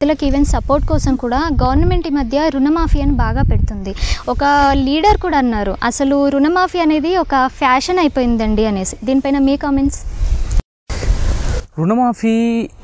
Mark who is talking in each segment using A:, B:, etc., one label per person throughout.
A: రైతులకు even support కోసం కూడా గవర్నమెంట్ ఈ మధ్య రుణమాఫీ అని బాగా పెడుతుంది ఒక లీడర్ కూడా అన్నారు అసలు రుణమాఫీ అనేది ఒక ఫ్యాషన్ అయిపోయిందండి అనేసి దీనిపైన మీ కామెంట్స్
B: రుణమాఫీ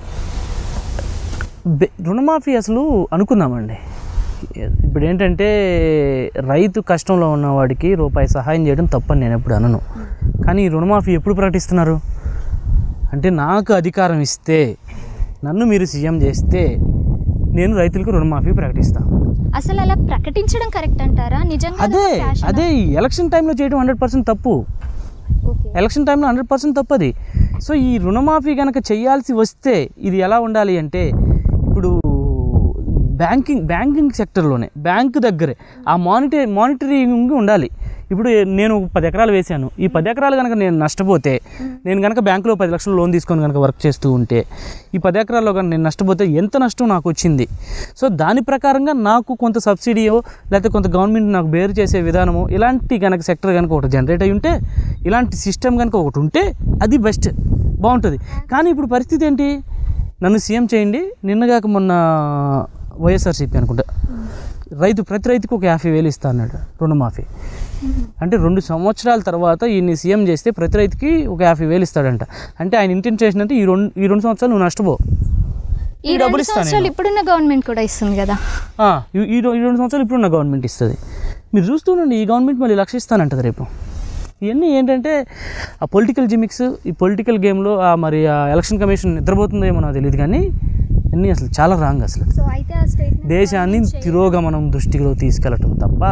B: బె- రుణమాఫీ అసలు అనుకుందామండి ఇప్పుడు ఏంటంటే రైతు కష్టంలో ఉన్నవాడికి రూపాయి సహాయం చేయడం తప్పని నేను ఎప్పుడు అనను కానీ ఈ రుణమాఫీ ఎప్పుడు ప్రకటిస్తున్నారు అంటే నాకు అధికారం ఇస్తే నన్ను మీరు సీఎం చేస్తే నేను రైతులకు రుణమాఫీ ప్రకటిస్తాను
A: అసలు అలా ప్రకటించడం కరెక్ట్ అంటారా నిజంగా
B: అదే అదే ఈ ఎలక్షన్ టైంలో చేయడం హండ్రెడ్ పర్సెంట్ తప్పు ఎలక్షన్ టైంలో హండ్రెడ్ పర్సెంట్ తప్పది సో ఈ రుణమాఫీ కనుక చేయాల్సి వస్తే ఇది ఎలా ఉండాలి అంటే ఇప్పుడు బ్యాంకింగ్ బ్యాంకింగ్ సెక్టర్లోనే బ్యాంక్ దగ్గరే ఆ మానిట మానిటరింగ్ ఉండాలి ఇప్పుడు నేను పది ఎకరాలు వేశాను ఈ పది ఎకరాలు కనుక నేను నష్టపోతే నేను కనుక బ్యాంకులో పది లక్షలు లోన్ తీసుకొని కనుక వర్క్ చేస్తూ ఉంటే ఈ పది ఎకరాల్లో కనుక నేను నష్టపోతే ఎంత నష్టం నాకు వచ్చింది సో దాని ప్రకారంగా నాకు కొంత సబ్సిడీయో లేకపోతే కొంత గవర్నమెంట్ నాకు బేరు చేసే విధానమో ఇలాంటి కనుక సెక్టర్ కనుక ఒకటి జనరేట్ అయి ఉంటే ఇలాంటి సిస్టమ్ కనుక ఒకటి ఉంటే అది బెస్ట్ బాగుంటుంది కానీ ఇప్పుడు పరిస్థితి ఏంటి నన్ను సీఎం చేయండి నిన్నగాక మొన్న వైఎస్ఆర్సీపీ అనుకుంటా రైతు ప్రతి రైతుకు ఒక యాభై వేలు ఇస్తా అన్నాడు రుణమాఫీ అంటే రెండు సంవత్సరాల తర్వాత ఈయన్ని సీఎం చేస్తే ప్రతి రైతుకి ఒక యాభై వేలు ఇస్తాడంట అంటే ఆయన ఇంటెన్షన్ అంటే ఈ రెండు ఈ రెండు సంవత్సరాలు నువ్వు నష్టపో
A: ఈ రెండు సంవత్సరాలు ఇప్పుడున్న గవర్నమెంట్ కూడా ఇస్తుంది కదా
B: ఆ, ఈ ఈ రో- ఈ రెండు సంవత్సరాలు ఇప్పుడున్న గవర్నమెంట్ ఇస్తుంది మీరు చూస్తుండండి ఈ గవర్నమెంట్ మళ్ళీ లక్ష ఇస్తానంటది రేపు ఇవన్నీ ఏంటంటే ఆ పొలిటికల్ జిమిక్స్ ఈ పొలిటికల్ గేమ్లో ఆ మరి ఆ ఎలక్షన్ కమిషన్ నిద్రపోతుందేమో నాకు తెలియదు కానీ ఇవన్నీ అసలు చాలా రాంగ్ అసలు
A: సో అయితే ఆ స్టేట్మెంట్
B: దేశాన్ని తిరోగమనం దృష్టిలో తీసుకెళ్ళటం తప్ప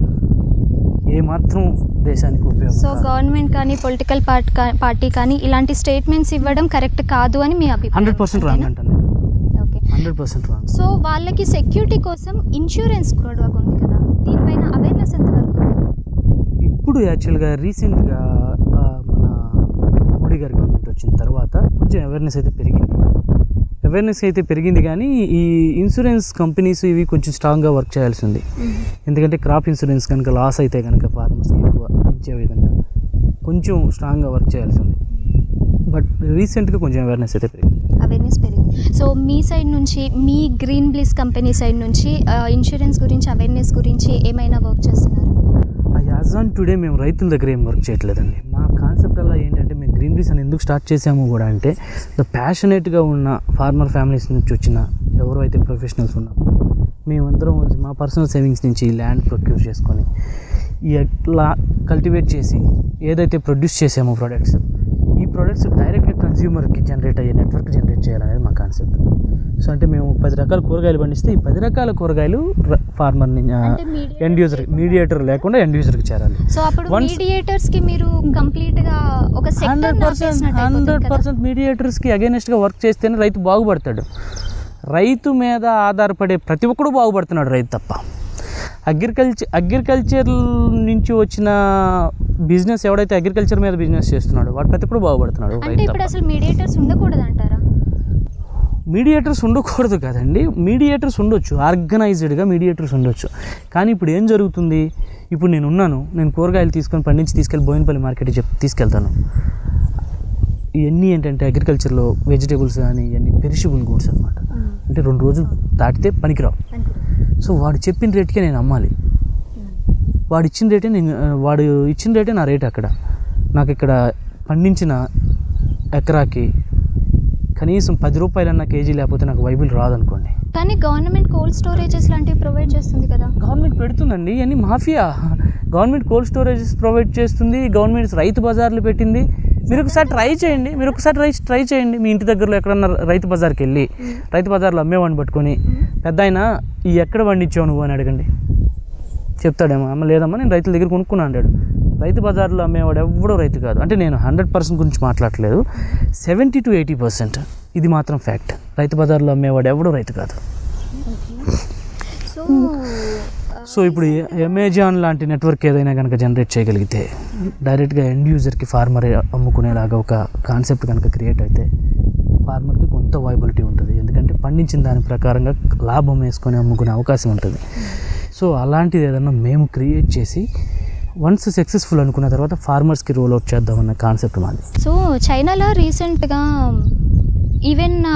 B: ఏమాత్రం దేశానికి
A: సో
B: ఉపయోగం కాదు.
A: గవర్నమెంట్ కానీ పొలిటికల్ పార్ట్ పార్టీ కానీ ఇలాంటి స్టేట్మెంట్స్ ఇవ్వడం కరెక్ట్ కాదు అని మీ అభిప్రాయం
B: హండ్రెడ్ పర్సెంట్ రాంగ్
A: అంతేనా?
B: అంటాను నేను
A: okay
B: hundred percent wrong
A: so వాళ్ళకి సెక్యూరిటీ కోసం ఇన్సూరెన్స్ కూడా ఉంది కదా దీనిపైన అవేర్నెస్ ఎంతవరకు ఉంది
B: ఇప్పుడు యాక్చువల్గా రీసెంట్గా ఆ, మన మోడీ గారి గవర్నమెంట్ వచ్చిన తర్వాత కొంచెం అవేర్నెస్ అయితే పెరిగింది అవేర్నెస్ అయితే పెరిగింది కానీ ఈ ఇన్సూరెన్స్ కంపెనీస్ ఇవి కొంచెం స్ట్రాంగ్గా వర్క్ చేయాల్సి ఉంది ఎందుకంటే క్రాప్ ఇన్సూరెన్స్ కనుక లాస్ అయితే కనుక ఫార్మర్స్కి ఎక్కువ ఇచ్చే విధంగా కొంచెం స్ట్రాంగ్గా వర్క్ చేయాల్సి ఉంది బట్ రీసెంట్గా కొంచెం అవేర్నెస్ అయితే పెరిగింది
A: అవేర్నెస్ పెరిగింది సో మీ సైడ్ నుంచి మీ గ్రీన్ బ్లిస్ కంపెనీ సైడ్ నుంచి ఇన్సూరెన్స్ గురించి అవేర్నెస్ గురించి ఏమైనా వర్క్ చేస్తున్నారా
B: ఆ యాజ్ ఆన్ టుడే మేము రైతుల దగ్గర ఏం వర్క్ చేయట్లేదండి మా కాన్సెప్ట్ అలా ఏంటంటే మేము గ్రీన్ బ్రీస్ అని ఎందుకు స్టార్ట్ చేసాము కూడా అంటే ద ప్యాషనేట్గా ఉన్న ఫార్మర్ ఫ్యామిలీస్ నుంచి వచ్చిన ఎవరు అయితే ప్రొఫెషనల్స్ ఉన్నామో మేమందరం వచ్చి మా పర్సనల్ సేవింగ్స్ నుంచి ల్యాండ్ ప్రొక్యూర్ చేసుకొని ఎట్లా కల్టివేట్ చేసి ఏదైతే ప్రొడ్యూస్ చేసామో ప్రొడక్ట్స్ ఈ ప్రొడక్ట్స్ డైరెక్ట్గా కన్జ్యూమర్కి జనరేట్ అయ్యే నెట్వర్క్ జనరేట్ చేయాలనేది మా కాన్సెప్ట్ సో అంటే మేము పది రకాల కూరగాయలు పండిస్తే ఈ పది రకాల కూరగాయలు ఫార్మర్
A: అంటే mediators
B: ఎండ్ యూజర్ మీడియేటర్ లేకుండా ఎండ్ యూజర్కి చేరాలి
A: సో అప్పుడు
B: Once-
A: మీడియేటర్స్ కి మీరు కంప్లీట్ గా ఒక
B: hundred
A: sector
B: percent hundred percent మీడియేటర్స్కి అగేనెస్ట్గా వర్క్ చేస్తేనే రైతు బాగుపడతాడు రైతు మీద ఆధారపడే ప్రతి ఒక్కడు బాగుపడుతున్నాడు రైతు తప్ప అగ్రికల్చర్ అగ్రికల్చర్ నుంచి వచ్చిన బిజినెస్ ఎవడైతే అగ్రికల్చర్ మీద బిజినెస్ చేస్తున్నాడో వాడు ప్రతి ఒక్కడు బాగుపడుతున్నాడు
A: అంటే
B: రైతు
A: ఇప్పుడు
B: తప్ప
A: అసలు మీడియేటర్స్ ఉండకూడదు అంటారా
B: మీడియేటర్స్ ఉండకూడదు కదండి మీడియేటర్స్ ఉండొచ్చు ఆర్గనైజ్డ్గా మీడియేటర్స్ ఉండొచ్చు కానీ ఇప్పుడు ఏం జరుగుతుంది ఇప్పుడు నేను ఉన్నాను నేను కూరగాయలు తీసుకొని పండించి తీసుకెళ్ళి బోయినపల్లి మార్కెట్ చెప్ తీసుకెళ్తాను ఇవన్నీ ఏంటంటే అగ్రికల్చర్లో వెజిటేబుల్స్ కానీ ఇవన్నీ పెరిషబుల్ గూడ్స్ అనమాట అంటే రెండు రోజులు దాటితే పనికిరావు సో వాడు చెప్పిన రేట్కే నేను అమ్మాలి వాడు ఇచ్చిన రేటే నేను వాడు ఇచ్చిన రేటే నా రేట్ అక్కడ నాకు ఇక్కడ పండించిన ఎకరాకి కనీసం పది రూపాయలన్న కేజీ లేకపోతే నాకు వైబుల్ రాదనుకోండి
A: కానీ గవర్నమెంట్ కోల్డ్ స్టోరేజెస్ లాంటివి ప్రొవైడ్ చేస్తుంది కదా
B: గవర్నమెంట్ పెడుతుందండి ఇవన్నీ mafia government cold storages provide చేస్తుంది గవర్నమెంట్ రైతు బజార్లు పెట్టింది మీరు ఒకసారి ట్రై చేయండి మీరు ఒకసారి ట్రై ట్రై చేయండి మీ ఇంటి దగ్గరలో ఎక్కడన్నా రైతు బజార్కి వెళ్ళి రైతు బజార్లో అమ్మేవాడిని పట్టుకొని పెద్ద ఆయన ఈ ఎక్కడ పండించావు నువ్వు అని అడగండి చెప్తాడేమో అమ్మ లేదమ్మా నేను రైతుల దగ్గర కొనుక్కున్నా అంటాడు రైతు బజార్లో అమ్మేవాడు ఎవడో రైతు కాదు అంటే నేను హండ్రెడ్ పర్సెంట్ గురించి మాట్లాడట్లేదు సెవెంటీ టు ఎయిటీ పర్సెంట్ ఇది మాత్రం ఫ్యాక్ట్ రైతు బజార్లో అమ్మేవాడు ఎవడో రైతు కాదు
A: సో
B: సో ఇప్పుడు అమెజాన్ లాంటి నెట్వర్క్ ఏదైనా కనుక జనరేట్ చేయగలిగితే డైరెక్ట్గా ఎండ్ యూజర్కి ఫార్మర్ అమ్ముకునేలాగా ఒక కాన్సెప్ట్ కనుక క్రియేట్ అయితే ఫార్మర్కి కొంత వైబిలిటీ ఉంటుంది ఎందుకంటే పండించిన దాని ప్రకారంగా లాభం వేసుకొని అమ్ముకునే అవకాశం ఉంటుంది సో అలాంటిది ఏదన్నా మేము క్రియేట్ చేసి వన్స్ సక్సెస్ఫుల్ అనుకున్న తర్వాత ఫార్మర్స్కి రోల్ అవుట్ చేద్దామన్న కాన్సెప్ట్ మాది
A: సో చైనాలో రీసెంట్గా ఈవెన్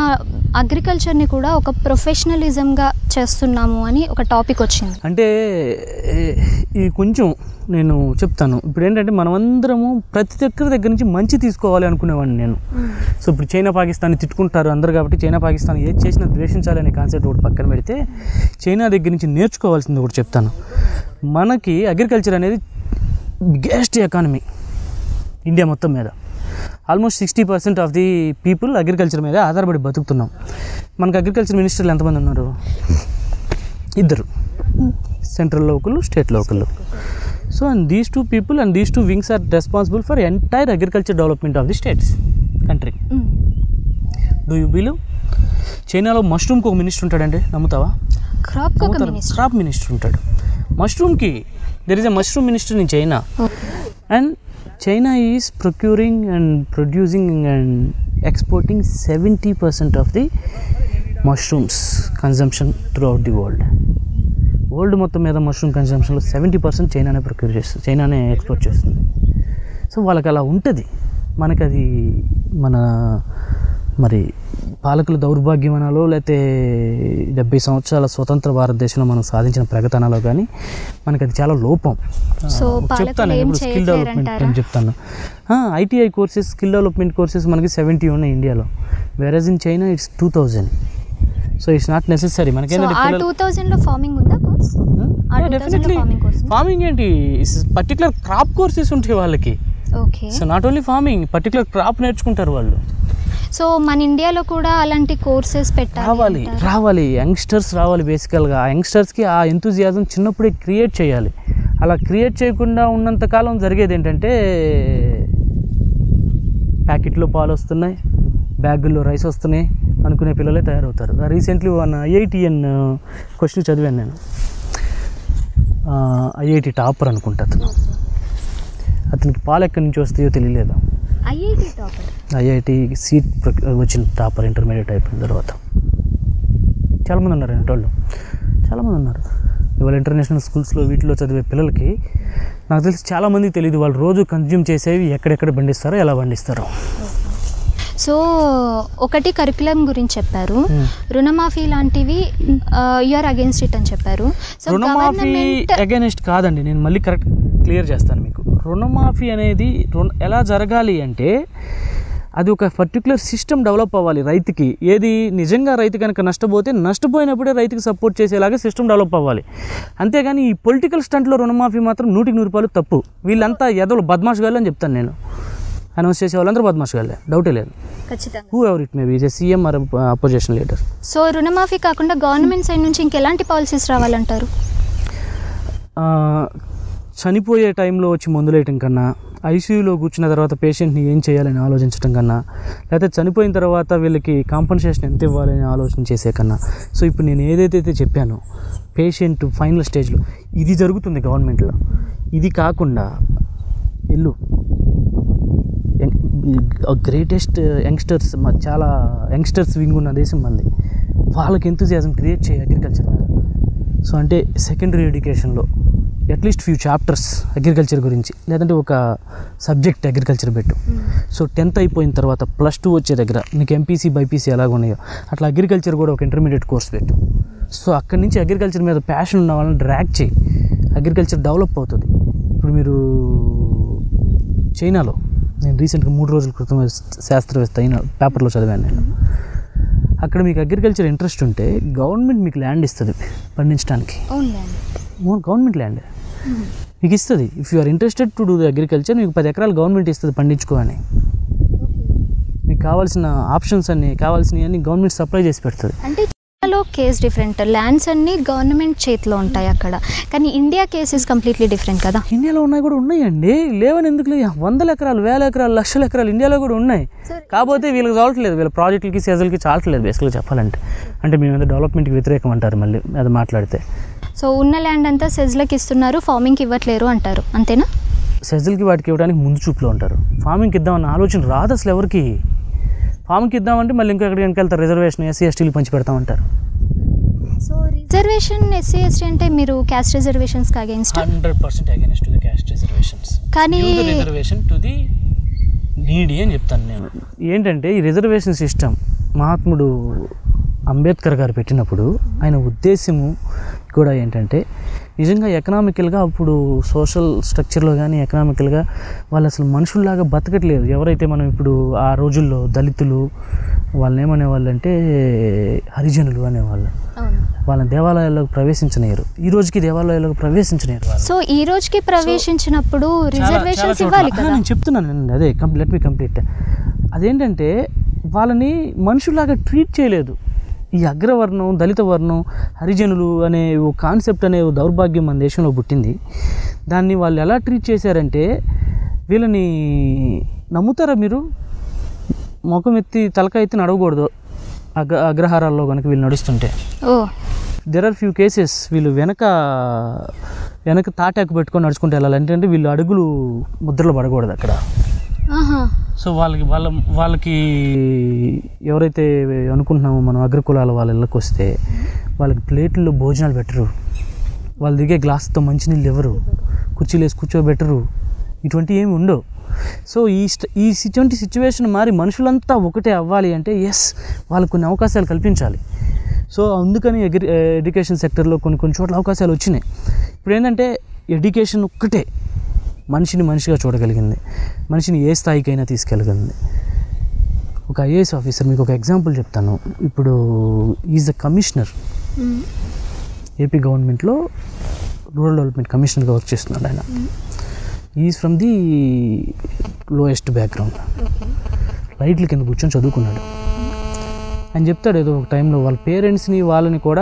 A: అగ్రికల్చర్ని కూడా ఒక ప్రొఫెషనలిజంగా చేస్తున్నాము అని ఒక టాపిక్ వచ్చింది
B: అంటే ఏ- ఇది కొంచెం నేను చెప్తాను ఇప్పుడు ఏంటంటే మనమందరము ప్రతి ఒక్కరి దగ్గర నుంచి మంచి తీసుకోవాలి అనుకునేవాడిని నేను సో ఇప్పుడు చైనా పాకిస్తాన్ తిట్టుకుంటారు అందరు కాబట్టి చైనా పాకిస్తాన్ ఏది చేసినా ద్వేషించాలి అనే కాన్సెప్ట్ ఒకటి పక్కన పెడితే చైనా దగ్గర నుంచి నేర్చుకోవాల్సింది ఒకటి చెప్తాను మనకి అగ్రికల్చర్ అనేది బిగ్గెస్ట్ ఎకానమీ ఇండియా మొత్తం మీద almost sixty percent of the people agriculture మీద ఆధారపడి బతుకుతున్నాం మనకు అగ్రికల్చర్ మినిస్టర్లు ఎంతమంది ఉన్నారు ఇద్దరు సెంట్రల్లో ఒకళ్ళు స్టేట్లో ఒకళ్ళు so and these two people and these two wings are responsible for entire agriculture development of the states country do you believe చైనాలో మష్రూమ్కి ఒక మినిస్టర్ ఉంటాడండి నమ్ముతావా
A: క్రాప్ ఒక మినిస్టర్
B: క్రాప్ మినిస్టర్ ఉంటాడు మష్రూమ్కి there is a mushroom minister in China and China is procuring and producing and exporting seventy percent of the mushrooms consumption throughout the world world మొత్తం మీద mushroom కన్జంప్షన్లో seventy percent చైనానే procure చేస్తుంది చైనానే export చేస్తుంది so వాళ్ళకి అలా ఉంటుంది మనకి అది మన మరి పాలకుల దౌర్భాగ్యం అనాలో లేకపోతే డెబ్బై సంవత్సరాల స్వతంత్ర భారతదేశంలో మనం సాధించిన ప్రగతనాలో కానీ మనకి అది చాలా లోపం
A: సో
B: ఆ,
A: పాలకులు
B: చెప్తాను
A: ఏం
B: ఇప్పుడు స్కిల్ డెవలప్మెంట్
A: చేయట్లేరంటారా?
B: అని చెప్తాను ITI courses skill development courses మనకి సెవెంటీ ఉన్నాయి ఇండియాలో whereas in China it's two thousand so it's not necessary
A: so
B: మనకేంటంటే
A: ఆ
B: పిల్లలు
A: టూ థౌజండ్లో ఫార్మింగ్ ఉందా కోర్స్ ఆ 2000 లో
B: డెఫినెట్లీ
A: farming course ఉంది?
B: ఫార్మింగ్ ఏంటి పర్టికులర్ క్రాప్ కోర్సెస్ ఉంటాయి వాళ్ళకి
A: okay
B: so not only farming particular crop నేర్చుకుంటారు వాళ్ళు
A: సో మన ఇండియాలో కూడా అలాంటి కోర్సెస్ పెట్టాలి
B: రావాలి
A: అంటారా?
B: రావాలి యంగ్స్టర్స్ రావాలి బేసికల్గా ఆ యంగ్స్టర్స్కి ఆ ఎంతూజియాజం చిన్నప్పుడే క్రియేట్ చేయాలి అలా క్రియేట్ చేయకుండా ఉన్నంతకాలం జరిగేది ఏంటంటే ప్యాకెట్లో పాలు వస్తున్నాయి బ్యాగుల్లో రైస్ వస్తున్నాయి అనుకునే పిల్లలే తయారవుతారు రీసెంట్లీ వన్ ఐఐటిఎన్ క్వశ్చన్ చదివాను నేను ఐఐటి టాపర్ అనుకుంటా అతను అతనికి పాలు ఎక్కడి నుంచి వస్తాయో తెలియలేదు
A: ఐఐటి టాపర్
B: ఐఐటి సీట్ ప్రక్- వచ్చిన టాపర్ ఇంటర్మీడియట్ అయిపోయిన తర్వాత చాలామంది ఉన్నారు వాళ్ళు చాలామంది ఉన్నారు ఇవాళ ఇంటర్నేషనల్ స్కూల్స్లో వీటిలో చదివే పిల్లలకి నాకు తెలిసి చాలామందికి తెలియదు వాళ్ళు రోజు కన్జ్యూమ్ చేసేవి ఎక్కడెక్కడ పండిస్తారో ఎలా పండిస్తారో
A: సో ఒకటి కరికులం గురించి చెప్పారు
B: Hmm.
A: రుణమాఫీ లాంటివి యూఆర్ అగేన్స్ట్ ఇట్ అని చెప్పారు సో
B: రుణమాఫీ
A: గవర్నమెంట్
B: అగైనెస్ట్ కాదండి నేను మళ్ళీ కరెక్ట్ క్లియర్ చేస్తాను మీకు రుణమాఫీ అనేది రుణ ఎలా జరగాలి అంటే అది ఒక పర్టికులర్ సిస్టమ్ డెవలప్ అవ్వాలి రైతుకి ఏది నిజంగా రైతు కనుక నష్టపోతే నష్టపోయినప్పుడే రైతుకి సపోర్ట్ చేసేలాగా సిస్టమ్ డెవలప్ అవ్వాలి అంతేగాని ఈ పొలిటికల్ స్టంట్లో రుణమాఫీ మాత్రం నూటికి నూరు రూపాయలు తప్పు వీళ్ళంతా ఎదలు బద్మాష్ గాళ్ళు అని చెప్తాను నేను అనౌన్స్ చేసే వాళ్ళందరూ బద్మాష్ గాళ్ళే డౌటే లేదు
A: ఖచ్చితంగా
B: whoever it maybe CM or opposition leader
A: so రుణమాఫీ కాకుండా గవర్నమెంట్ సైడ్ నుంచి ఇంకెలాంటి పాలసీస్ రావాలంటారు
B: ఆ, చనిపోయే టైంలో వచ్చి మందులేయటం కన్నా ఐసీయూలో కూర్చున్న తర్వాత పేషెంట్ని ఏం చేయాలని ఆలోచించడం కన్నా లేకపోతే చనిపోయిన తర్వాత వీళ్ళకి కాంపన్సేషన్ ఎంత ఇవ్వాలని ఆలోచన చేసే కన్నా సో ఇప్పుడు నేను ఏదైతే చెప్పానో పేషెంట్ ఫైనల్ స్టేజ్లో ఇది జరుగుతుంది గవర్నమెంట్లో ఇది కాకుండా ఇల్లు గ్రేటెస్ట్ యంగ్స్టర్స్ చాలా యంగ్స్టర్స్ వింగ్ ఉన్న దేశం మంది వాళ్ళకి ఎంతూజియాజం క్రియేట్ చేయ అగ్రికల్చర్ మీద సో అంటే సెకండరీ ఎడ్యుకేషన్లో అట్లీస్ట్ ఫ్యూ చాప్టర్స్ అగ్రికల్చర్ గురించి లేదంటే ఒక సబ్జెక్ట్ అగ్రికల్చర్ పెట్టు సో టెన్త్ అయిపోయిన తర్వాత ప్లస్ టూ వచ్చే దగ్గర నీకు ఎంపీసీ బైపీసీ ఎలాగ ఉన్నాయో అట్లా అగ్రికల్చర్ కూడా ఒక ఇంటర్మీడియట్ కోర్స్ పెట్టు సో అక్కడి నుంచి అగ్రికల్చర్ మీద ప్యాషన్ ఉన్న వాళ్ళని డ్రాక్ చేయి అగ్రికల్చర్ డెవలప్ అవుతుంది ఇప్పుడు మీరు చైనాలో నేను రీసెంట్గా మూడు రోజుల క్రితం శాస్త్రవేత్త అయిన పేపర్లో చదివాను నేను అక్కడ మీకు అగ్రికల్చర్ ఇంట్రెస్ట్ ఉంటే గవర్నమెంట్ మీకు ల్యాండ్ ఇస్తుంది పండించడానికి
A: అవునులేండి
B: గవర్నమెంట్ ల్యాండ్ మీకు ఇస్తుంది if you are interested to do the agriculture మీకు పది ఎకరాలు గవర్నమెంట్ ఇస్తుంది పండించుకో అని మీకు కావాల్సిన ఆప్షన్స్ అన్ని కావాల్సినవి అన్ని గవర్నమెంట్ సప్లై చేసి పెడుతుంది
A: అంటే చైనాలో కేస్ డిఫరెంట్ ల్యాండ్స్ అన్ని గవర్నమెంట్ చేతిలో ఉంటాయి అక్కడ కానీ India case is completely different కదా
B: ఇండియాలో ఉన్నాయి కూడా ఉన్నాయండి లేవని ఎందుకు లేవు వందల ఎకరాలు వేల ఎకరాలు లక్షల ఎకరాలు ఇండియాలో కూడా ఉన్నాయి కాకపోతే వీళ్ళకి చాలట్లేదు వీళ్ళ ప్రాజెక్టులకి సీజన్కి చాలట్లేదు బేసిక్గా చెప్పాలంటే అంటే మేము ఏదో డెవలప్మెంట్కి వ్యతిరేకం అంటారు మళ్ళీ అది మాట్లాడితే
A: సో ఉన్న ల్యాండ్ అంతా సెజ్లకు ఇస్తున్నారు ఫార్మింగ్కి ఇవ్వట్లేరు అంటారు అంతేనా
B: సెజల్కి వాటికి ఇవ్వడానికి ముందు చూపులో ఉంటారు ఫార్మింగ్కి ఇద్దామన్న ఆలోచన రాదు అసలు ఎవరికి ఫార్మింగ్కి ఇద్దామంటే మళ్ళీ ఇంకా ఎక్కడికి వెళ్తారు రిజర్వేషన్ ఎస్సీ ఎస్టీలు పంచి పెడతామంటారు
A: సో రిజర్వేషన్ ఎస్సీ ఎస్టీ అంటే మీరు క్యాస్ట్ రిజర్వేషన్స్కి against
B: hundred percent against to the caste reservations
A: కానీ
B: రిజర్వేషన్ టు ది నీడీ అని చెప్తాను నేను ఏంటంటే ఈ రిజర్వేషన్ సిస్టమ్ మహాత్ముడు అంబేద్కర్ గారు పెట్టినప్పుడు ఆయన ఉద్దేశము కూడా ఏంటంటే నిజంగా ఎకనామికల్గా అప్పుడు సోషల్ స్ట్రక్చర్లో కానీ ఎకనామికల్గా వాళ్ళు అసలు మనుషుల్లాగా బతకట్లేదు ఎవరైతే మనం ఇప్పుడు ఆ రోజుల్లో దళితులు వాళ్ళని ఏమనేవాళ్ళు అంటే హరిజనులు అనేవాళ్ళు
A: అవును
B: వాళ్ళని దేవాలయాల్లోకి ప్రవేశించలేరు ఈ రోజుకి దేవాలయాల్లోకి ప్రవేశించలేరు వాళ్ళు
A: సో ఈ రోజుకి ప్రవేశించినప్పుడు
B: చాలా- చాలా
A: రిజర్వేషన్స్
B: చోట్ల.
A: ఇవ్వాలి
B: ఆ,
A: కదా
B: నేను చెప్తున్నాను నేను అదే లెట్ మీ కంప్లీట్ అదేంటంటే వాళ్ళని మనుషులాగా ట్రీట్ చేయలేదు ఈ అగ్రవర్ణం దళిత వర్ణం హరిజనులు అనే ఓ కాన్సెప్ట్ అనే ఓ దౌర్భాగ్యం మన దేశంలో పుట్టింది దాన్ని వాళ్ళు ఎలా ట్రీట్ చేశారంటే వీళ్ళని నమ్ముతారా మీరు ముఖం ఎత్తి తలకాయ ఎత్తి నడవకూడదు అగ్ర అగ్రహారాల్లో కనుక వీళ్ళు నడుస్తుంటే
A: oh
B: there are few cases వీళ్ళు వెనక వెనక తాటాకు పెట్టుకొని నడుచుకుంటూ వెళ్ళాలి అంటే వీళ్ళు అడుగులు ముద్రలు పడకూడదు అక్కడ
A: ఆహా
B: సో వాళ్ళకి వాళ్ళ వాళ్ళకి ఎవరైతే అనుకుంటున్నామో మనం అగ్రకులాల వాళ్ళ ఇళ్ళకి వస్తే వాళ్ళకి ప్లేట్లో భోజనాలు పెట్టరు వాళ్ళు దిగే గ్లాస్తో మంచినీళ్ళు ఎవరు కుర్చీలు వేసి కూర్చోబెట్టరు ఇటువంటి ఏమి ఉండవు సో ఈ స్ట్- ఈ ఇటువంటి సిచ్యువేషన్ మారి మనుషులంతా ఒకటే అవ్వాలి అంటే ఎస్ వాళ్ళకు కొన్ని అవకాశాలు కల్పించాలి సో అందుకని ఎగ్రి ఎడ్యుకేషన్ సెక్టర్లో కొన్ని కొన్ని చోట్ల అవకాశాలు వచ్చినాయి ఇప్పుడు ఏంటంటే ఎడ్యుకేషన్ ఒక్కటే మనిషిని మనిషిగా చూడగలిగింది మనిషిని ఏ స్థాయికైనా తీసుకెళ్ళగలిగింది ఒక ఐఏఎస్ ఆఫీసర్ మీకు ఒక ఎగ్జాంపుల్ చెప్తాను ఇప్పుడు is a commissioner
A: hmm.
B: AP గవర్నమెంట్లో రూరల్ డెవలప్మెంట్ కమిషనర్గా వర్క్ చేస్తున్నాడు ఆయన ఈజ్ ఫ్రమ్ ది లోయెస్ట్ బ్యాక్గ్రౌండ్ లైట్ల కింద కూర్చొని చదువుకున్నాడు ఆయన చెప్తాడు ఏదో ఒక టైంలో వాళ్ళ పేరెంట్స్ని వాళ్ళని కూడా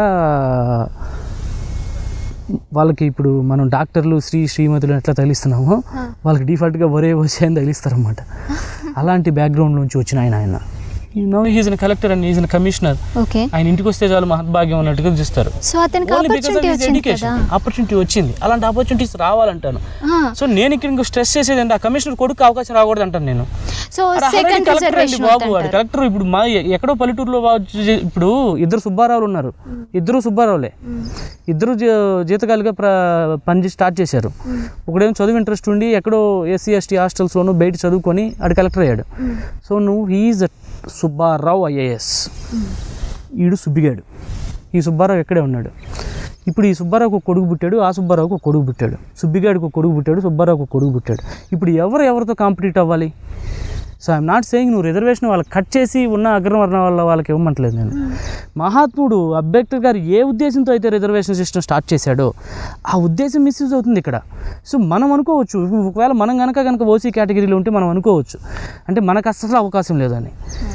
B: వాళ్ళకి ఇప్పుడు మనం డాక్టర్లు శ్రీ శ్రీమతులు ఎట్లా తగిలిస్తున్నామో వాళ్ళకి డిఫాల్ట్గా ఒరే వచ్చే అని తగిలిస్తారనమాట అలాంటి బ్యాక్గ్రౌండ్ నుంచి వచ్చిన ఆయన ఆయన no he's collector and is commissioner
A: okay
B: ఆయన ఇంటికి వస్తే చాలు మహద్భాగ్యం అన్నట్టుగా చూస్తారు
A: సో అతనికి ఆపర్చునిటీ వచ్చింది కదా
B: ఆపర్చునిటీ వచ్చింది అలాంటి ఆపర్చునిటీస్ రావాలంటాను
A: ఆ,
B: సో నేను ఇక్కడ ఇంకో స్ట్రెస్ చేసేది అంటే ఆ కమిషనర్ కొడుకు అవకాశం రాకూడదు అంటాను నేను
A: సో
B: అరే already
A: సెకండ్
B: కలెక్టర్ అండి
A: రిజర్వేషన్
B: బాబు వాడు కలెక్టర్ ఇప్పుడు మా ఎక్కడో పల్లెటూరులో వా- జీ- ఇప్పుడు ఇద్దరు సుబ్బారావులు ఉన్నారు ఇద్దరు సుబ్బారావులే ఇద్దరు జీ- జీతకాలుగా ప్ర పని స్టార్ట్ చేశారు ఒకడేమో చదువు ఇంట్రెస్ట్ ఉండి ఎక్కడో ఎస్సీ ఎస్టీ హాస్టల్స్లోనూ బయట చదువుకొని ఆడు కలెక్టర్ అయ్యాడు సో నువ్వు హీఈస్ సుబ్బారావు ఐఏఎస్ ఈడు సుబ్బిగాడు ఈ సుబ్బారావు ఎక్కడే ఉన్నాడు ఇప్పుడు ఈ సుబ్బారావుకు ఒక కొడుకు పుట్టాడు ఆ సుబ్బారావుకు ఒక కొడుకు పుట్టాడు సుబ్బిగాడికి ఒక కొడుకు పుట్టాడు సుబ్బారావుకు ఒక కొడుకు పుట్టాడు ఇప్పుడు ఎవరు ఎవరితో కాంపిటీట్ అవ్వాలి సో ఐఎమ్ నాట్ సేయింగ్ నువ్వు రిజర్వేషన్ వాళ్ళకి కట్ చేసి ఉన్న అగ్రవర్ణ వాళ్ళ వాళ్ళకి ఇవ్వమంటలేదు నేను మహాత్ముడు అంబేద్కర్ గారు ఏ ఉద్దేశంతో అయితే రిజర్వేషన్ సిస్టమ్ స్టార్ట్ చేశాడో ఆ ఉద్దేశం మిస్యూజ్ అవుతుంది ఇక్కడ సో మనం అనుకోవచ్చు ఒకవేళ మనం కనుక కనుక ఓసీ కేటగిరీలో ఉంటే మనం అనుకోవచ్చు అంటే మనకు అస్సలు అవకాశం లేదని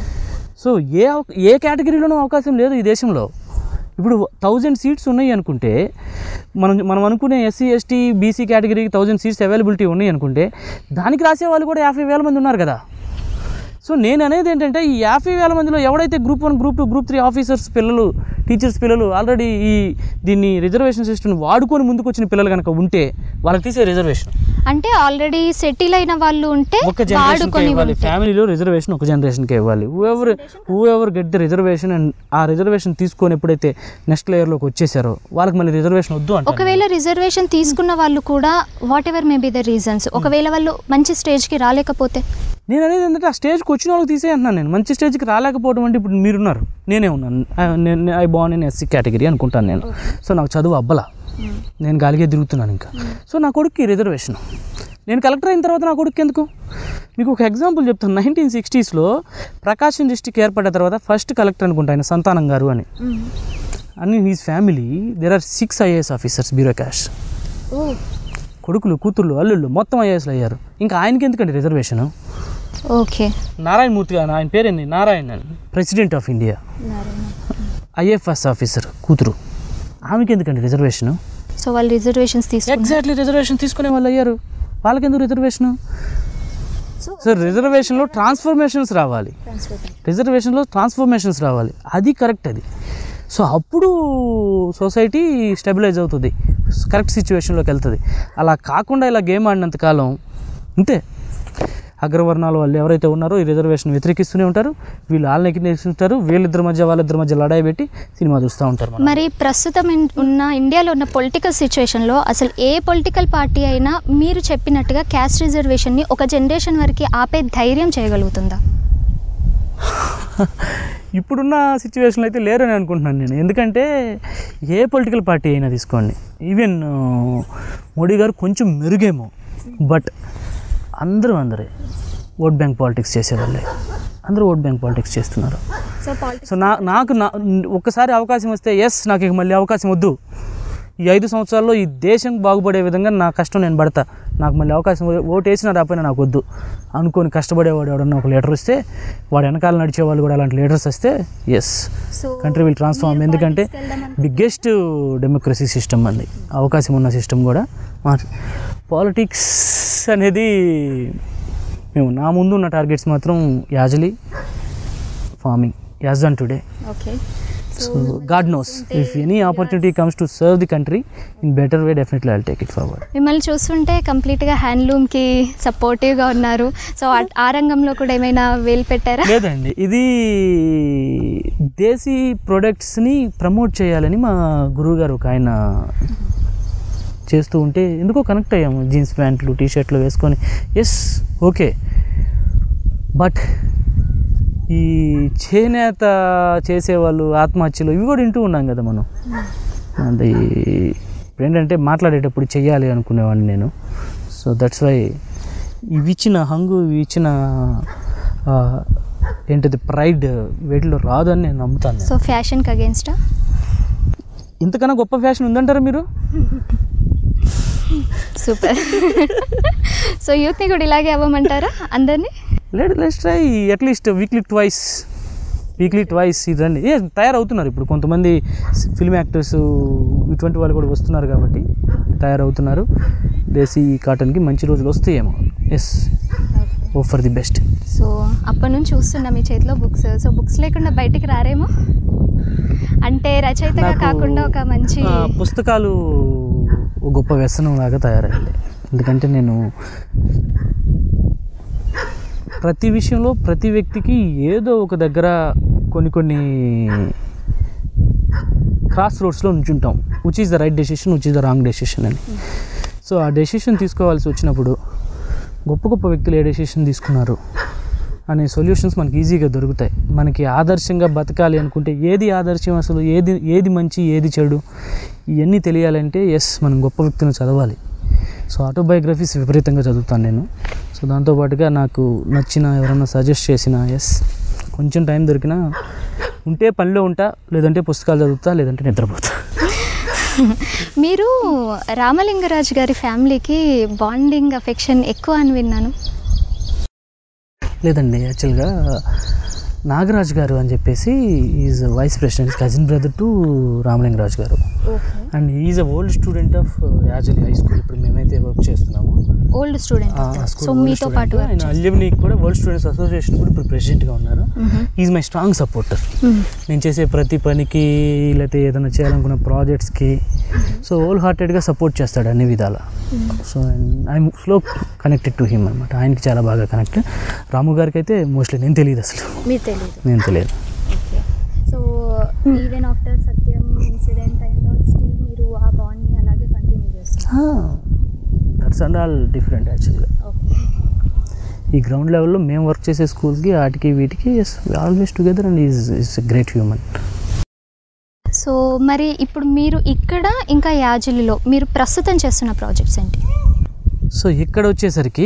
B: సో ఏ అవ- ఏ కేటగిరీలోనూ అవకాశం లేదు ఈ దేశంలో ఇప్పుడు థౌజండ్ సీట్స్ ఉన్నాయి అనుకుంటే మనం మనం అనుకునే ఎస్సీ ఎస్టీ బీసీ కేటగిరీకి థౌజండ్ సీట్స్ అవైలబిలిటీ ఉన్నాయి అనుకుంటే దానికి రాసే వాళ్ళు కూడా యాభై వేల మంది ఉన్నారు కదా సో నేను అనేది ఏంటంటే ఈ యాభై వేల మందిలో ఎవడైతే group one group two group three officers పిల్లలు టీచర్స్ పిల్లలు ఆల్రెడీ ఈ దీన్ని రిజర్వేషన్ సిస్టమ్ వాడుకొని ముందుకు వచ్చిన పిల్లలు కనుక ఉంటే వాళ్ళకి తీసే రిజర్వేషన్
A: అంటే ఆల్రెడీ సెటిల్ అయిన వాళ్ళు ఉంటే
B: ఒక జనరేషన్కి
A: వాడుకొని
B: ఇవ్వాలి
A: ఉంటే.
B: ఫ్యామిలీలో రిజర్వేషన్ ఒక జనరేషన్కే ఇవ్వాలి whoever whoever get the reservation and ఆ రిజర్వేషన్ తీసుకొని ఎప్పుడైతే నెక్స్ట్ లేయర్లోకి వచ్చేసారో వాళ్ళకి మళ్ళీ రిజర్వేషన్ వద్దు అంటే
A: ఒకవేళ రిజర్వేషన్ తీసుకున్న వాళ్ళు కూడా whatever may be the reasons ఒకవేళ వాళ్ళు మంచి స్టేజ్కి రాలేకపోతే
B: నేను అనేది ఏంటంటే ఆ స్టేజ్కి వచ్చిన వాళ్ళకి తీసే అంటున్నాను నేను మంచి స్టేజ్కి రాలేకపోవడం అంటే ఇప్పుడు మీరున్నారు నేనే ఉన్నాను I- నేను I born in SC category అనుకుంటాను నేను సో నాకు చదువు అబ్బలా నేను గాలిగే తిరుగుతున్నాను ఇంకా సో నా కొడుక్కి రిజర్వేషన్ నేను కలెక్టర్ అయిన తర్వాత నా కొడుకు ఎందుకు మీకు ఒక ఎగ్జాంపుల్ చెప్తాను నైన్టీన్ సిక్స్టీస్లో ప్రకాశం డిస్టిక్ ఏర్పడిన తర్వాత ఫస్ట్ కలెక్టర్ అనుకుంటా ఆయన సంతానం గారు అని అని his family there are six IAS officers bureaucrats కొడుకులు కూతుర్లు అల్లుళ్ళు మొత్తం ఐఏఎస్లు అయ్యారు ఇంకా ఆయనకి ఎందుకండి రిజర్వేషన్
A: ఓకే
B: నారాయణమూర్తి గారు ఆయన పేరేంది నారాయణ్ అని president of India IFS officer కూతురు ఆమెకి ఎందుకండి రిజర్వేషన్
A: సో వాళ్ళు రిజర్వేషన్స్ తీసుకున్నారు
B: ఎగ్జాక్ట్లీ రిజర్వేషన్ తీసుకునే వాళ్ళు అయ్యారు వాళ్ళకి ఎందుకు రిజర్వేషన్ సో రిజర్వేషన్లో ట్రాన్స్ఫర్మేషన్స్ రావాలి రిజర్వేషన్లో ట్రాన్స్ఫర్మేషన్స్ రావాలి అది కరెక్ట్ అది సో అప్పుడు సొసైటీ స్టెబిలైజ్ అవుతుంది కరెక్ట్ సిచ్యువేషన్లోకి వెళ్తుంది అలా కాకుండా ఇలా గేమ్ ఆడినంత కాలం అంతే అగ్రవర్ణాల వాళ్ళు ఎవరైతే ఉన్నారో ఈ రిజర్వేషన్ వ్యతిరేకిస్తూనే ఉంటారు వీళ్ళు వాళ్ళని ఎక్కిస్తుంటారు వీళ్ళిద్దరి మధ్య వాళ్ళిద్దరి మధ్య లడాయి పెట్టి సినిమా చూస్తూ ఉంటారు మనం
A: మరి ప్రస్తుతం ఇన్- ఉన్న ఇండియాలో ఉన్న పొలిటికల్ సిచ్యువేషన్లో అసలు ఏ పొలిటికల్ పార్టీ అయినా మీరు చెప్పినట్టుగా క్యాస్ట్ రిజర్వేషన్ని ఒక జనరేషన్ వరకు ఆపే ధైర్యం చేయగలుగుతుందా
B: ఇప్పుడున్న సిచ్యువేషన్లో అయితే లేరని అనుకుంటున్నాను నేను ఎందుకంటే ఏ పొలిటికల్ పార్టీ అయినా తీసుకోండి ఈవెన్ మోడీ గారు కొంచెం మెరుగేమో బట్ అందరూ అందరే ఓట్ బ్యాంక్ పాలిటిక్స్ చేసేవాళ్ళే అందరూ ఓట్ బ్యాంక్ పాలిటిక్స్ చేస్తున్నారు
A: సో పాలిటిక్స్
B: సో నా నాకు నా ఒక్కసారి అవకాశం వస్తే ఎస్ నాకు ఇక మళ్ళీ అవకాశం వద్దు ఈ ఐదు సంవత్సరాల్లో ఈ దేశం బాగుపడే విధంగా నా కష్టం నేను పడతా నాకు మళ్ళీ అవకాశం ఓటు వేసినా రాకపోయినా నాకు వద్దు అనుకొని కష్టపడేవాడు ఎవడన్నా ఒక లీడర్ వస్తే వాడు వెనకాల నడిచే వాళ్ళు కూడా అలాంటి లీడర్స్ వస్తే yes
A: so
B: country will transform ఎందుకంటే బిగ్గెస్ట్ డెమోక్రసీ సిస్టమ్ అంది అవకాశం ఉన్న సిస్టమ్ కూడా పాలిటిక్స్ అనేది మేము నా ముందు ఉన్న టార్గెట్స్ మాత్రం Yazali farming as on today
A: okay
B: so God knows if any opportunity comes to serve the country in better way definitely I'll take it forward
A: మిమ్మల్ని చూస్తుంటే కంప్లీట్గా హ్యాండ్లూమ్కి సపోర్టివ్గా ఉన్నారు సో ఆ- ఆ రంగంలో కూడా ఏమైనా వేలు పెట్టారా
B: లేదండి ఇది దేశీ ప్రొడక్ట్స్ని ప్రమోట్ చేయాలని మా గురువు గారు ఒక ఆయన చేస్తూ ఉంటే ఎందుకో కనెక్ట్ అయ్యాము జీన్స్ ప్యాంట్లు టీ షర్ట్లు వేసుకొని ఎస్ ఓకే బట్ ఈ చేనేత చేసేవాళ్ళు ఆత్మహత్యలు ఇవి కూడా వింటూ ఉన్నాం కదా మనం అది ఇప్పుడు ఏంటంటే మాట్లాడేటప్పుడు చెయ్యాలి అనుకునేవాడిని నేను సో దట్స్ వై ఇవి ఇచ్చిన హంగు ఇవి ఇచ్చిన ఆ, ఏంటిది ప్రైడ్ వీటిలో రాదని నేను నమ్ముతాను నేను.
A: సో ఫ్యాషన్కి అగేన్స్టా
B: ఇంతకన్నా గొప్ప ఫ్యాషన్ ఉందంటారా మీరు
A: సూపర్ సో యూత్ని కూడా ఇలాగే అవ్వమంటారా అందరినీ
B: లేదు let's try at least weekly twice weekly twice ఇదండి ఏ తయారవుతున్నారు ఇప్పుడు కొంతమంది ఫిల్మ్ యాక్టర్స్ ఇటువంటి వాళ్ళు కూడా వస్తున్నారు కాబట్టి తయారవుతున్నారు దేశీ కాటన్కి మంచి రోజులు వస్తాయేమో yes oh for the best
A: so అప్పటి నుంచి చూస్తున్నా మీ చేతిలో బుక్స్ సో బుక్స్ లేకుండా బయటికి రారేమో అంటే రచయితగా కాకుండా ఒక మంచి
B: పుస్తకాలు ఒక గొప్ప వ్యసనం లాగా తయారయ్యాయి ఎందుకంటే నేను ప్రతి విషయంలో ప్రతి వ్యక్తికి ఏదో ఒక దగ్గర కొన్ని కొన్ని క్రాస్ రోడ్స్లో ఉంచుంటాం which is the right decision which is the wrong decision అని సో ఆ డెసిషన్ తీసుకోవాల్సి వచ్చినప్పుడు గొప్ప గొప్ప వ్యక్తులు ఏ డెసిషన్ తీసుకున్నారు అనే సొల్యూషన్స్ మనకి ఈజీగా దొరుకుతాయి మనకి ఆదర్శంగా బతకాలి అనుకుంటే ఏది ఆదర్శం అసలు ఏది ఏది మంచి ఏది చెడు ఇవన్నీ తెలియాలంటే ఎస్ మనం గొప్ప వ్యక్తులను చదవాలి సో ఆటోబయోగ్రఫీస్ విపరీతంగా చదువుతాను నేను సో దాంతోపాటుగా నాకు నచ్చిన ఎవరైనా సజెస్ట్ చేసిన ఎస్ కొంచెం టైం దొరికినా ఉంటే పనిలో ఉంటా లేదంటే పుస్తకాలు చదువుతా లేదంటే నిద్రపోతా
A: మీరు రామలింగరాజు గారి ఫ్యామిలీకి బాండింగ్ అఫెక్షన్ ఎక్కువ అని విన్నాను
B: లేదండి యాక్చువల్గా నాగరాజ్ గారు అని చెప్పేసి is vice president cousin brother to Ramalingaraju garu and is a old student of Yazali high school ఇప్పుడు మేమైతే వర్క్ చేస్తున్నాము
A: ఓల్డ్ స్టూడెంట్
B: ఆ స్కూల్
A: సో మీతో పాటు work
B: ఆయన అల్యూమిని కూడా వరల్డ్ స్టూడెంట్స్ అసోసియేషన్ కూడా ఇప్పుడు ప్రెసిడెంట్గా ఉన్నారు
A: hmm.
B: Is my strong supporter
A: hmm.
B: నేను చేసే ప్రతి పనికి లేకపోతే ఏదైనా చేయాలనుకున్న ప్రాజెక్ట్స్కి సో హోల్ హార్టెడ్గా సపోర్ట్ చేస్తాడు అన్ని విధాల so I'm slow connected to him అనమాట ఆయనకి చాలా బాగా కనెక్ట్ రాము గారికి అయితే మోస్ట్లీ నేను తెలియదు అసలు
A: మీరు తెలియదు
B: నేను తెలియదు
A: okay so even after Satyam incident అయిన స్టిల్ మీరు ఆ బాండ్ని అలాగే కంటిన్యూ చేస్తారు
B: దట్స్ అండ్ ఆల్ డిఫరెంట్ యాక్చువల్గా
A: ఓకే
B: ఈ గ్రౌండ్ లెవెల్లో మేము వర్క్ చేసే స్కూల్స్కి వాటికి వీటికి yes always together and is is great human
A: so మరి ఇప్పుడు మీరు ఇక్కడ ఇంకా యాజలిలో మీరు ప్రస్తుతం చేస్తున్న ప్రాజెక్ట్స్ ఏంటి
B: సో ఇక్కడ వచ్చేసరికి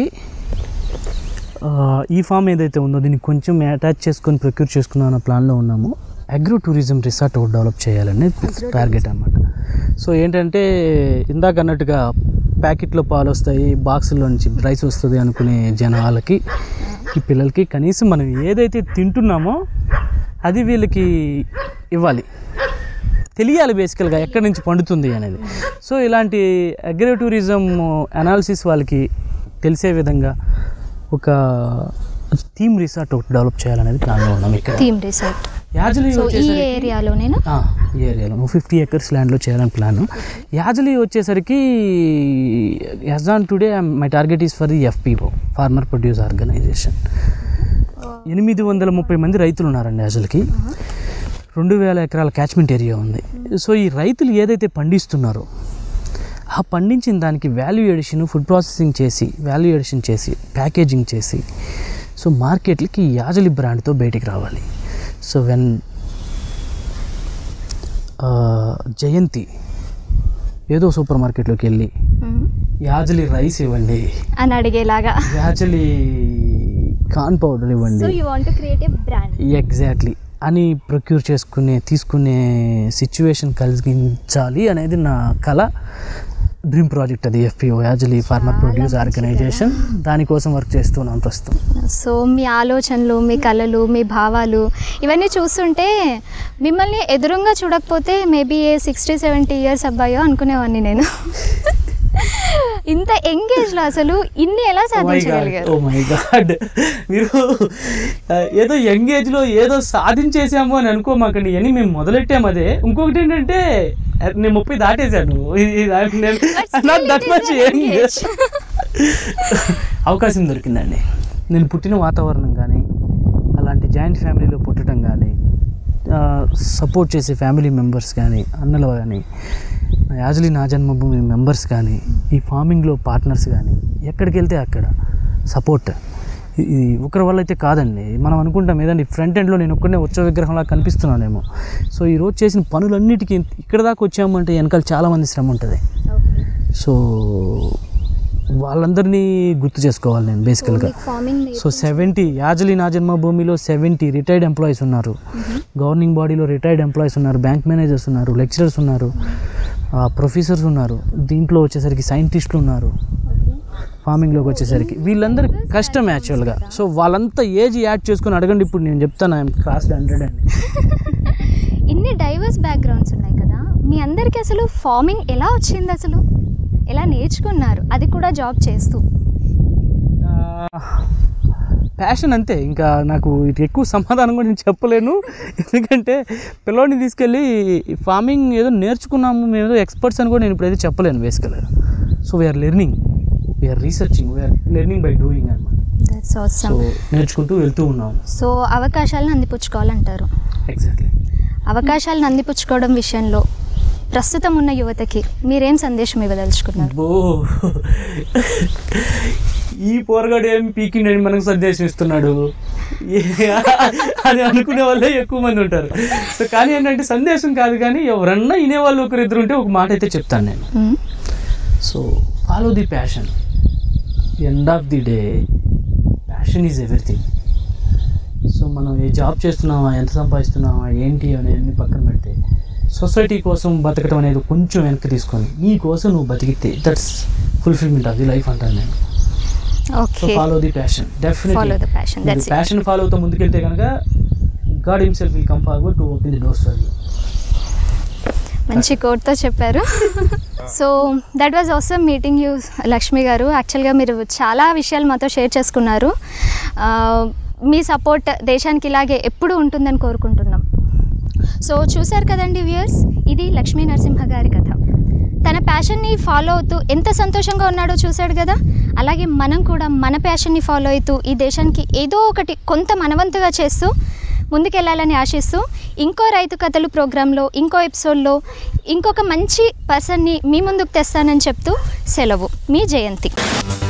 B: ఆ, ఈ ఫామ్ ఏదైతే ఉందో దీన్ని కొంచెం అటాచ్ చేసుకొని ప్రొక్యూర్ చేసుకుందాం అన్న ప్లాన్లో ఉన్నాము అగ్రో టూరిజం రిసార్ట్ ఒకటి డెవలప్ చేయాలని టార్గెట్ అనమాట సో ఏంటంటే ఇందాక అన్నట్టుగా ప్యాకెట్లో పాలు వస్తాయి బాక్సుల్లో నుంచి రైస్ వస్తుంది అనుకునే జనాలకి ఈ పిల్లలకి కనీసం మనం ఏదైతే తింటున్నామో అది వీళ్ళకి ఇవ్వాలి తెలియాలి బేసికల్గా ఎక్కడి నుంచి పండుతుంది అనేది సో ఇలాంటి అగ్రో టూరిజం అనాలిసిస్ వాళ్ళకి తెలిసే విధంగా ఒక థీమ్ రిసార్ట్ ఒకటి డెవలప్ చేయాలనేది ప్లాన్లో ఉన్నాం ఇక్కడ
A: థీమ్ రిసార్ట్
B: యాజలి
A: సో ఈ
B: వచ్చేసరికి
A: ఏరియాలోనేనా
B: ఆ, ఈ ఏరియాలో ఫిఫ్టీ ఎకర్స్ ల్యాండ్లో చేయాలని ప్లాన్ యాజలి వచ్చేసరికి as on today my target is for the FPO farmer produce organisation ఎనిమిది వందల ముప్పై మంది రైతులు ఉన్నారండి యాజలికి రెండు వేల ఎకరాల క్యాచ్మెంట్ ఏరియా ఉంది సో ఈ రైతులు ఏదైతే పండిస్తున్నారో ఆ పండించిన దానికి వాల్యూ ఎడిషన్ ఫుడ్ ప్రాసెసింగ్ చేసి వాల్యూ ఎడిషన్ చేసి ప్యాకేజింగ్ చేసి సో మార్కెట్లకి యాజలి బ్రాండ్తో బయటికి రావాలి సో వెన్ జయంతి ఏదో సూపర్ మార్కెట్లోకి వెళ్ళి
A: మ్మ్.
B: యాజలి రైస్ ఇవ్వండి
A: అని అడిగేలాగా
B: యాజలి కాన్ పౌడర్
A: సో
B: ఇవ్వండి
A: you want create a brand
B: exactly అని ప్రొక్యూర్ చేసుకునే తీసుకునే సిచ్యువేషన్ కలిగించాలి అనేది నా కళ డ్రీమ్ ప్రాజెక్ట్ అది FPO Yazali farmer produce organisation దానికోసం వర్క్ చేస్తున్నాం ప్రస్తుతం
A: సో మీ ఆలోచనలు మీ కళలు మీ భావాలు ఇవన్నీ చూస్తుంటే మిమ్మల్ని ఎదురుగా చూడకపోతే maybe a sixty seventy years అబ్బాయో అనుకునేవాడిని నేను ఇంత ఎంగేజ్లో అసలు ఇన్ని ఎలా సాధించగలిగారు
B: ఓ మై గాడ్ మీరు ఆ, ఏదో యంగ్ ఏజ్ లో ఏదో సాధించేసాము అని అనుకోమాకండి ఇవన్నీ మేము మొదలెట్టాము అదే ఇంకొకటి ఏంటంటే ఆ, నేను ముప్పై దాటేశాను ఇది- ఇది- నేను
A: But still
B: not that
A: it is
B: much
A: an
B: young.
A: young age.
B: అవకాశం దొరికిందండి నేను పుట్టిన వాతావరణం కానీ అలాంటి జాయింట్ ఫ్యామిలీలో పుట్టడం కానీ సపోర్ట్ చేసే ఫ్యామిలీ మెంబర్స్ కానీ అన్నలు కానీ యాజులీ నా జన్మభూమి మెంబర్స్ కానీ ఈ ఫార్మింగ్లో పార్ట్నర్స్ కానీ ఎక్కడికి వెళ్తే అక్కడ సపోర్ట్ ఇది ఒకరి వల్ల అయితే కాదండి మనం అనుకుంటాం ఏదండి ఫ్రంట్ ఎండ్లో నేను ఒక్కడనే ఉత్సవ విగ్రహంలా కనిపిస్తున్నానేమో సో ఈ రోజు చేసిన పనులన్నిటికీ ఇక్కడ దాకా వచ్చామంటే వెనకాల చాలామంది శ్రమ ఉంటుంది సో వాళ్ళందరినీ గుర్తు చేసుకోవాలి నేను బేసికల్గా
A: ఫార్మింగ్
B: సో సెవెంటీ యాజలి నా జన్మభూమిలో సెవెంటీ రిటైర్డ్ ఎంప్లాయీస్ ఉన్నారు గవర్నింగ్ బాడీలో రిటైర్డ్ ఎంప్లాయీస్ ఉన్నారు బ్యాంక్ మేనేజర్స్ ఉన్నారు లెక్చరర్స్ ఉన్నారు ప్రొఫెసర్స్ ఉన్నారు దీంట్లో వచ్చేసరికి సైంటిస్టులు ఉన్నారు ఫార్మింగ్లోకి వచ్చేసరికి వీళ్ళందరి కష్టం యాక్చువల్గా సో వాళ్ళంతా ఏజ్ యాడ్ చేసుకొని అడగండి ఇప్పుడు నేను చెప్తాను ఐఎమ్ క్లాస్ హండ్రెడ్ అండి
A: ఇన్ని డైవర్స్ బ్యాక్గ్రౌండ్స్ ఉన్నాయి కదా మీ అందరికీ అసలు ఫార్మింగ్ ఎలా వచ్చింది అసలు ఎలా నేర్చుకున్నారు అది కూడా జాబ్ చేస్తూ
B: ప్యాషన్ అంతే ఇంకా నాకు ఇది ఎక్కువ సమాధానం కూడా నేను చెప్పలేను ఎందుకంటే పిల్లోడిని తీసుకెళ్ళి ఫార్మింగ్ ఏదో నేర్చుకున్నాము మేము ఏదో ఎక్స్పర్ట్స్ అని కూడా నేను ఇప్పుడైతే చెప్పలేను బేసికల్గా so we are learning we are researching we are learning by doing అనమాట
A: దట్స్
B: సో
A: అవసరం
B: నేర్చుకుంటూ వెళ్తూ ఉన్నాం
A: సో అవకాశాలను అందిపుచ్చుకోవాలంటారు
B: ఎగ్జాక్ట్లీ
A: అవకాశాలను అందిపుచ్చుకోవడం విషయంలో ప్రస్తుతం ఉన్న యువతకి మీరేం సందేశం ఇవ్వదలుచుకున్నారు
B: బో ఈ పోరగాడు ఏం పీకిండని మనకు సందేశం ఇస్తున్నాడు ఏ- అని అనుకునే వాళ్ళే ఎక్కువ మంది ఉంటారు సో కానీ ఏంటంటే సందేశం కాదు కానీ ఎవరన్నా వినేవాళ్ళు ఒకరిద్దరు ఉంటే ఒక మాట అయితే చెప్తాను నేను
A: hmm.
B: So follow the passion end of the day passion is everything so మనం ఏ జాబ్ చేస్తున్నామా ఎంత సంపాదిస్తున్నామా ఏంటి అనేది పక్కన పెడితే సొసైటీ కోసం బతకడం అనేది కొంచెం వెనక్కి తీసుకొని నీ కోసం నువ్వు బతికితే that's fulfilment of the life అంటాను నేను so
A: okay
B: follow the passion
A: Follow the passion, that's it.
B: Passion follow అవుతూ ముందుకెళ్తే కనుక God himself will come forward to open the doors for you
A: మంచి కోట్తో చెప్పారు so that was also meeting you Lakshmi garu యాక్చువల్గా మీరు చాలా విషయాలు మాతో షేర్ చేసుకున్నారు ఆ, మీ సపోర్ట్ దేశానికి ఇలాగే ఎప్పుడూ ఉంటుందని కోరుకుంటున్నాం సో చూశారు కదండి వ్యూయర్స్ ఇది లక్ష్మీ నరసింహ గారి కథ తన ప్యాషన్ని ఫాలో అవుతూ ఎంత సంతోషంగా ఉన్నాడో చూశాడు కదా అలాగే మనం కూడా మన ప్యాషన్ని ఫాలో అవుతూ ఈ దేశానికి ఏదో ఒకటి కొంత మనవంతుగా చేస్తూ ముందుకెళ్ళాలని ఆశిస్తూ ఇంకో రైతు కథలు ప్రోగ్రాంలో ఇంకో ఎపిసోడ్లో ఇంకొక మంచి పర్సన్ని మీ ముందుకు తెస్తానని చెప్తూ సెలవు మీ జయంతి